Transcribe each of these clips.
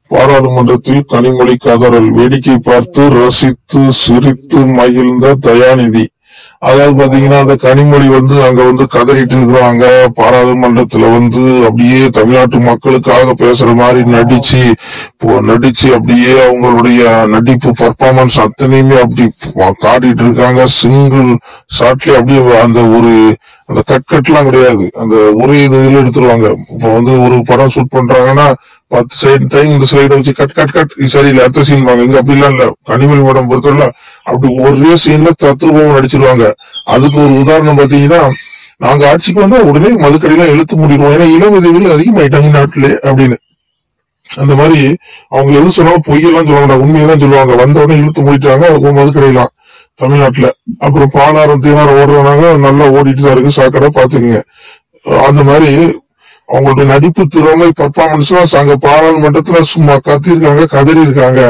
பாராளுமன்றத்தில் கனிமொழி கதறல் வேடிக்கை பார்த்து ரசித்து சிரித்து மகிழ்ந்த தயாநிதி அதாவது பாத்தீங்கன்னா அந்த கனிமொழி வந்து அங்க வந்து கதறிட்டு இருக்கிறாங்க பாராளுமன்றத்துல வந்து அப்படியே தமிழ்நாட்டு மக்களுக்காக பேசுற மாதிரி நடிச்சு இப்போ நடிச்சு அப்படியே அவங்களுடைய நடிப்பு பர்ஃபார்மன்ஸ் அத்தனையுமே அப்படி ப- காட்டிட்டு இருக்காங்க சிங்கிள் ஷாட்லயே அப்படியே அந்த ஒரு அந்த கட் கட்லாம் கிடையாது அந்த ஒரே இது இதுல எடுத்துருவாங்க இப்போ வந்து ஒரு படம் ஷூட் பண்றாங்கன்னா பத்து சைடு டைம் இந்த சைடு வச்சு கட் கட் கட் இது சரியில்லை அடுத்த சீன் வாங்க இங்க அப்படிலாம் இல்ல கனிமொழி படம் பொறுத்தவரை அப்படி ஒரே சீன்ல தத்ரூபம் நடிச்சிருவாங்க அதுக்கு ஒரு உதாரணம் பாத்தீங்கன்னா நாங்க ஆட்சிக்கு வந்தா உடனே மதுக்கடையெல்லாம் இழுத்து முடிடுவோம் ஏன்னா இளம் விதவிகள் அதிகமாயிட்டாங்க நாட்டிலே அப்படின்னு அந்த மாதிரி அவங்க எது சொன்னாலும் பொய்யெல்லாம் சொல்ல மாட்டாங்க உண்மையதான் சொல்லுவாங்க வந்த உடனே இழுத்து மூடிட்டாங்க அதுக்கு மதுக்கடையெல்லாம் தமிழ்நாட்டுல அப்புறம் பாலாரம் தீனாரம் ஓடுறவனாங்க நல்லா ஓடிட்டு தான் இருக்கு சாக்கடை பாத்துக்குங்க அந்த மாதிரி அவங்களுடைய நடிப்பு திறமை பர்ஃபார்மன்ஸ் அங்க பாராளுமன்றத்துல சும்மா கத்திருக்காங்க கதறி இருக்காங்க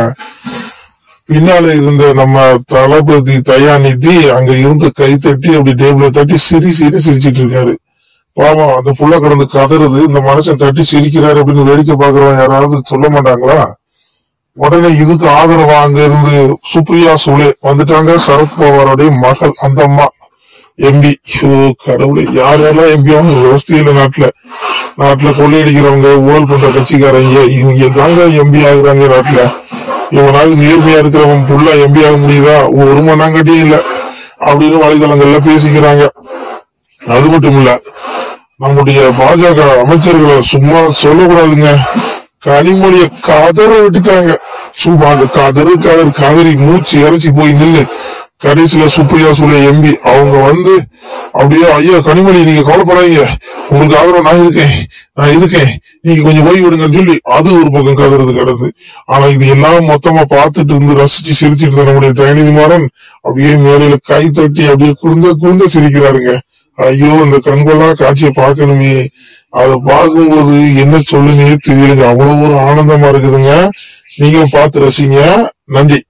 பின்னால இருந்த நம்ம தளபதி தயாநிதி அங்க இருந்து கை தட்டி அப்படி டேபிள தட்டி சிரி சிரி சிரிச்சிட்டு இருக்காரு பாவம் அந்த புள்ள கடந்து கதறுது இந்த மனுஷன் தட்டி சிரிக்கிறாரு அப்படின்னு வேடிக்கை பாக்குறவன் யாராவது சொல்ல மாட்டாங்களா உடனே இதுக்கு ஆதரவா அங்க இருந்து சுப்ரியா சுலே வந்துட்டாங்க சரத்பவாருடைய மகள் அந்த அம்மா எம்பி ஷோ கடவுளே யார் யாரெல்லாம் எம்பி ஆகும் விவசாய இல்ல நாட்டுல நாட்டுல கொள்ளையடிக்கிறவங்க ஊழல் பண்ற கட்சிக்காரங்க இவங்க தாங்க எம்பி ஆகுறாங்க நாட்டுல இவனாவது நேர்மையா இருக்கிறவன் புள்ள எம்பி ஆக முடியுதா ஒரு மண்ணாங்கட்டியும் இல்ல அப்படின்னு வலைதளங்கள்ல பேசிக்கிறாங்க அது மட்டும் இல்ல நம்முடைய பாஜக அமைச்சர்களை சும்மா சொல்லக்கூடாதுங்க கனிமொழிய கதற விட்டுட்டாங்க சும்மா அந்த கதறு கதறு கதறி மூச்சு இறைச்சி போய் நின்னு கடைசியில சுப்ரியா சுலே எம்பி அவங்க வந்து அப்படியே ஐயா கனிமொழி நீங்க கவலைப்படாதீங்க உங்களுக்கு ஆதரவு நான் இருக்கேன் நான் இருக்கேன் நீங்க கொஞ்சம் ஓய்வு விடுங்கன்னு சொல்லி அது ஒரு பக்கம் கதறது கிடது ஆனா இது எல்லாம் மொத்தமா பார்த்துட்டு இருந்து ரசிச்சு சிரிச்சிட்டு இருந்த நம்முடைய தயநிதி மாறன் அப்படியே மேலையில கை தட்டி அப்படியே குடுங்க குடுங்க சிரிக்கிறாருங்க ஐயோ இந்த கண்கொள்ளா காட்சியை பார்க்கணுமே அதை பார்க்கும்போது என்ன சொல்லுனே தெரியலங்க அவ்வளவு ஒரு ஆனந்தமா இருக்குதுங்க நீங்களும் பார்த்து ரசிங்க நன்றி